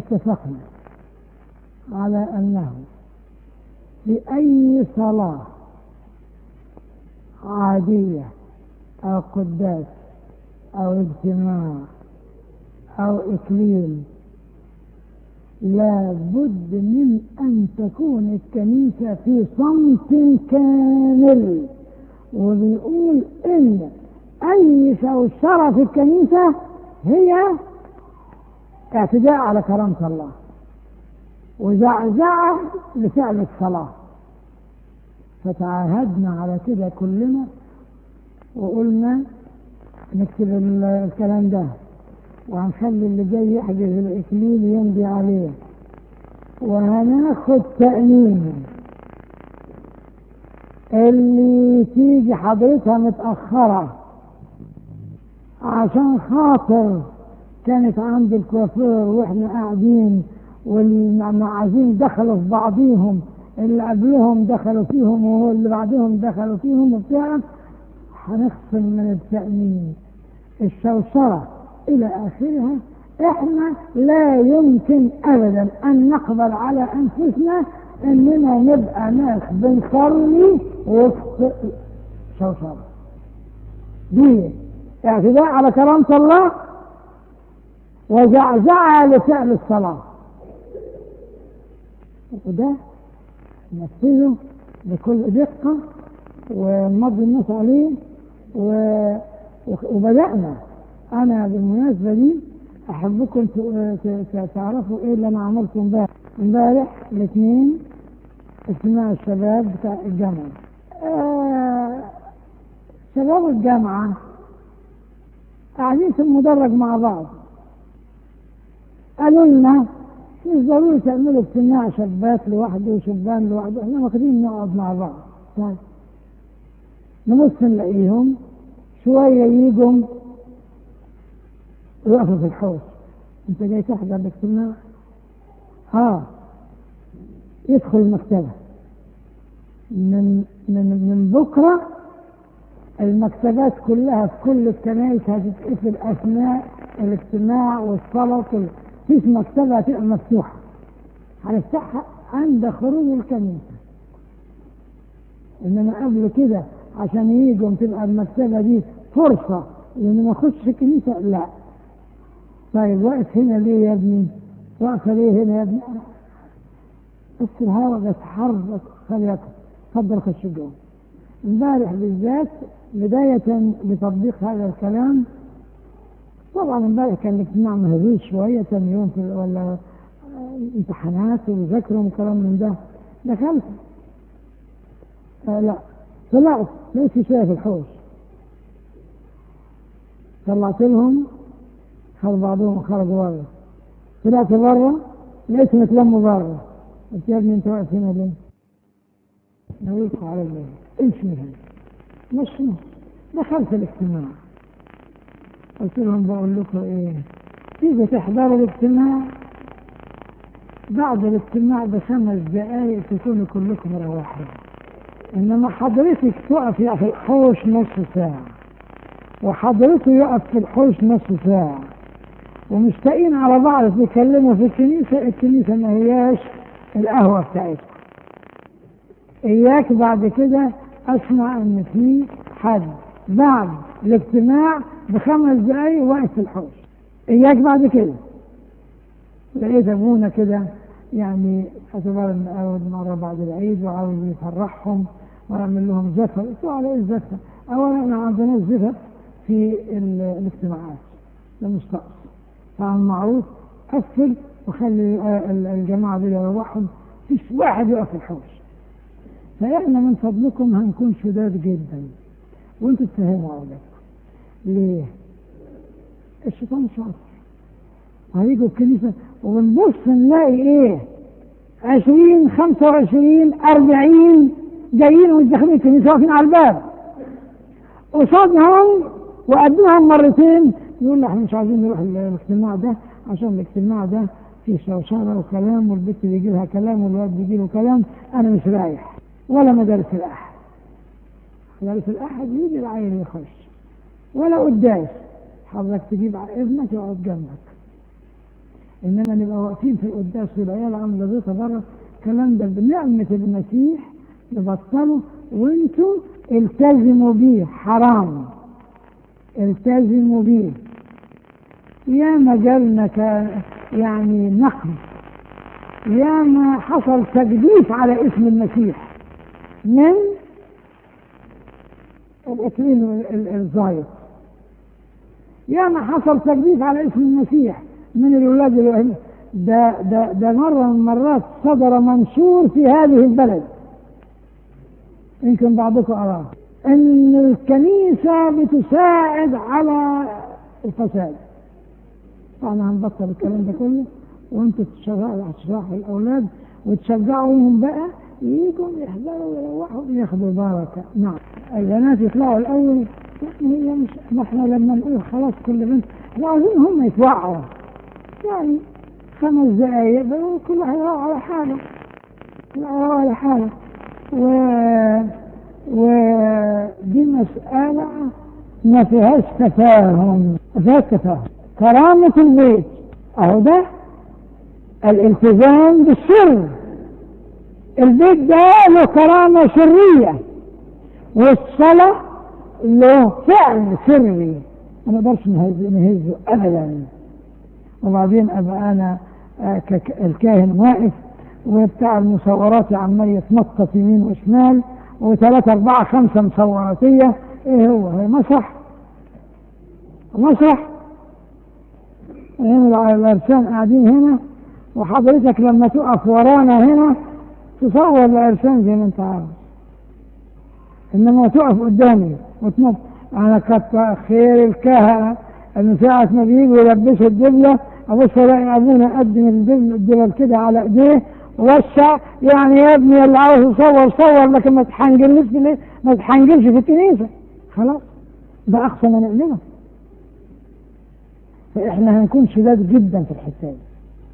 اتفقنا على أنه في أي صلاة عادية أو قداس أو اجتماع أو إكليل لا بد من أن تكون الكنيسة في صمت كامل وبيقول إن أي شوشرة في الكنيسة هي اعتداء على كرامة الله وزعزعة لفعل الصلاة فتعاهدنا على كده كلنا وقلنا نكتب الكلام ده وهنخلي اللي جاي يحجز الإكليل يمضي عليه وهناخد تأمين اللي تيجي حضرتها متأخرة عشان خاطر كانت عند الكوافير واحنا قاعدين والمعازيم دخلوا في بعضيهم اللي قبلهم دخلوا فيهم واللي بعدهم دخلوا فيهم وبتاع هنخصم من التأمين الشوشرة إلى آخرها إحنا لا يمكن أبدا أن نقبل على أنفسنا إننا نبقى ناس بنصلي وسط شوشرة دي اعتداء على كرامة الله وزعزعة لفعل الصلاة وده نفذه بكل دقة ونمضي الناس عليه و... وبدأنا أنا بالمناسبة دي أحبكم تعرفوا إيه اللي أنا عملته امبارح امبارح الاثنين اجتماع الشباب بتاع الجامعة آه شباب الجامعة قاعدين في المدرج مع بعض قالوا لنا مش ضروري تعملوا اجتماع شابات لوحده وشبان لوحده احنا واخدين نقعد مع بعض طيب نبص نلاقيهم شوية يجوا يقفوا في الحوش انت جاي تحضر الاجتماع اه يدخل المكتبة من من من بكرة المكتبات كلها في كل الكنائس هتتقفل أثناء الاجتماع والصلاة مفيش مكتبة هتبقى مفتوحة هنفتحها عند خروج الكنيسة إنما قبل كده عشان يجوا تبقى المكتبة دي فرصة لأن ما أخش الكنيسة لا طيب واقف هنا ليه يا ابني؟ واقفة ليه هنا يا ابني؟ بس الهواء بس حر بس خليك اتفضل خش جوه امبارح بالذات بداية لتطبيق هذا الكلام طبعا امبارح كان الاجتماع مهزوز شوية ثاني يوم في ولا امتحانات ومذاكرة وكلام من ده دخلت آه لا طلعت لقيت شوية في الحوش طلعت لهم خد بعضهم وخرجوا بره طلعت بره لقيتهم اتلموا بره قلت يا ابني انت واقف هنا ليه؟ نويتوا على الليل امشي من هنا مش دخلت الاجتماع قلت لهم بقول لكم ايه تيجوا تحضروا الاجتماع بعد الاجتماع بخمس دقايق تكونوا كلكم روحين انما حضرتك تقف في الحوش نص ساعة وحضرته يقف في الحوش نص ساعة ومشتاقين على بعض تتكلموا في الكنيسة الكنيسة ما هياش القهوة بتاعتكم إياك بعد كده أسمع إن في حد بعد الاجتماع بخمس دقايق واقف في الحوش إياك بعد كده لقيت أبونا كده يعني اعتبار إن أول مرة بعد العيد وعاوز يفرحهم وأعمل لهم زفة قلت له على إيه الزفة؟ أولا ما عندناش زفة في الاجتماعات ده مش طقس فالمعروف قفل وخلي الجماعة دول يروحهم فيش واحد يقف في الحوش فإحنا من فضلكم هنكون شداد جدا وانتوا تفهموا أولادكم ليه؟ الشيطان شاطر هيجوا الكنيسة وبنبص نلاقي ايه؟ 20 25 40 جايين ومش داخلين الكنيسة واقفين على الباب قصادهم وقدمهم مرتين يقول لك احنا مش عايزين نروح الاجتماع ده عشان الاجتماع ده فيه شوشرة وكلام والبنت بيجي لها كلام والواد بيجي له كلام انا مش رايح ولا مدارس الاحد مدارس الاحد يجي العيل يخش ولا قداس حضرتك تجيب ابنك يقعد جنبك انما نبقى واقفين في القداس والعيال عامله زيطه بره الكلام ده بنعمه المسيح نبطله وانتوا التزموا بيه حرام التزموا بيه يا ما جالنا ك- يعني نقد يا ما حصل تجديف على اسم المسيح من الاكليل ال- الزايد يا ما حصل تجديف على اسم المسيح من الولاد الوهمية ده ده ده مرة من المرات صدر منشور في هذه البلد يمكن بعضكم أراه إن الكنيسة بتساعد على الفساد طبعا هنبطل الكلام ده كله وانتوا تشرحوا هتشرحوا الأولاد وتشجعوهم بقى يجوا يحضروا ويروحوا ياخدوا بركة نعم البنات يطلعوا الأول يعني هي مش ما احنا لما نقول خلاص كل بنت احنا عايزين هم يتوعوا يعني خمس دقايق بقى كل واحد يروح على حاله كل واحد يروح على حاله و ودي مسألة ما فيهاش تفاهم ما فيهاش تفاهم كرامة البيت أهو ده الالتزام بالسر البيت ده له كرامة سرية والصلاة له فعل سري ما نقدرش نهز- نهزه أبدا وبعدين أبقى أنا آه، كك- الكاهن واقف وبتاع المصورات عمال يتنطط يمين وشمال وثلاثة أربعة خمسة مصوراتية إيه هو؟ هي مسرح مسرح هنا العرسان قاعدين هنا وحضرتك لما تقف ورانا هنا تصور العرسان زي ما انت عاوز انما تقف قدامي وتنط انا كتر خير الكهنه ان ساعة ما بيجوا يلبسوا الدبلة ابص الاقي ابونا قدم الدبل الدبل كده على ايديه ووسع يعني يا ابني اللي عاوز يصور صور لكن ما تحنجلش في الايه؟ ما تحنجلش في الكنيسة خلاص ده اقصى ما نعمله فاحنا هنكون شداد جدا في الحته دي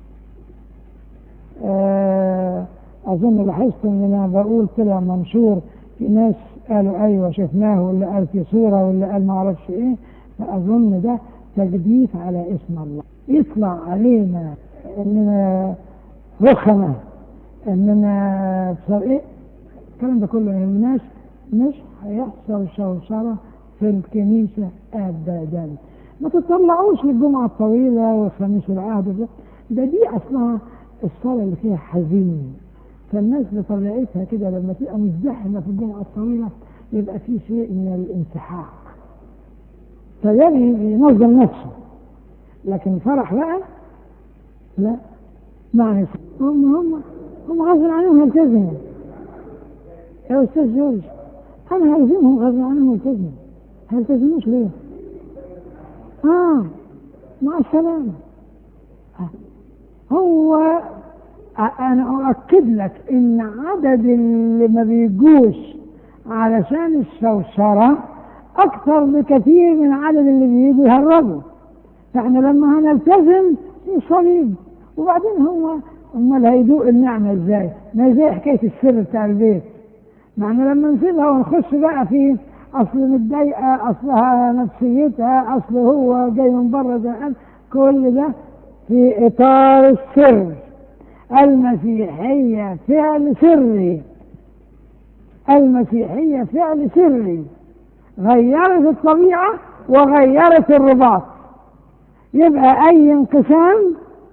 آه، اظن لاحظت ان انا بقول طلع منشور في ناس قالوا ايوه شفناه واللي قال في صوره واللي قال ما اعرفش ايه فاظن ده تجديف على اسم الله يطلع علينا اننا رخمه اننا بصر ايه الكلام ده كله الناس مش هيحصل شوشره في الكنيسه ابدا ما تطلعوش للجمعه الطويله والخميس العهد ده ده دي اصلها الصلاه اللي فيها حزين فالناس بطبيعتها كده لما تبقى مزدحمه في الجمعه الطويله يبقى في شيء من الانسحاق فيبقى ينظم نفسه لكن فرح بقى لا معنى هم هم هم غصب عنهم يلتزموا يا استاذ جورج انا هلزمهم غصب عنهم يلتزموا هيلتزموش ليه؟ اه مع السلامه هو انا اؤكد لك ان عدد اللي ما بيجوش علشان الشوشره اكثر بكثير من عدد اللي بيجوا يهربوا فاحنا لما هنلتزم الصليب وبعدين هو امال هيدوق النعمه ازاي؟ ما زي حكايه السر بتاع البيت ما احنا لما نسيبها ونخش بقى في اصل متضايقه اصلها نفسيتها اصل هو جاي من بره زهقان كل ده في اطار السر المسيحيه فعل سري المسيحيه فعل سري غيرت الطبيعه وغيرت الرباط يبقى اي انقسام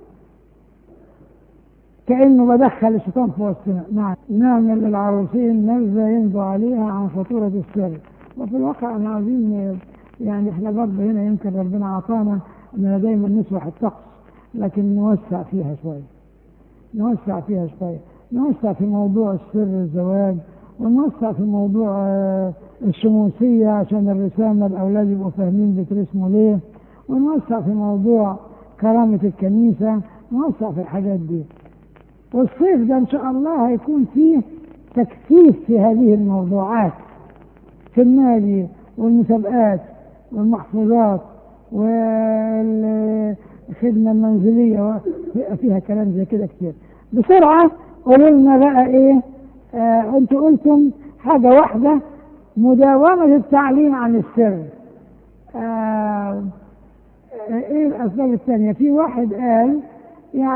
كانه بدخل الشيطان في وسطنا نعم نعمل للعروسين نبذه ينبو عليها عن خطوره السر وفي الواقع احنا عاوزين يعني احنا برضه هنا يمكن ربنا اعطانا اننا دايما نسوح الطقس لكن نوسع فيها شويه نوسع فيها شويه نوسع في موضوع السر الزواج ونوسع في موضوع آه، الشموسيه عشان الرسامه الاولاد يبقوا فاهمين بترسموا ليه ونوسع في موضوع كرامه الكنيسه نوسع في الحاجات دي والصيف ده ان شاء الله هيكون فيه تكثيف في هذه الموضوعات في النادي والمسابقات والمحفوظات والخدمة المنزلية و- فيها كلام زي كده كتير بسرعة قولوا لنا بقى ايه آه انتوا قلتم حاجة واحدة مداومة التعليم عن السر آه ايه الاسباب الثانية في واحد قال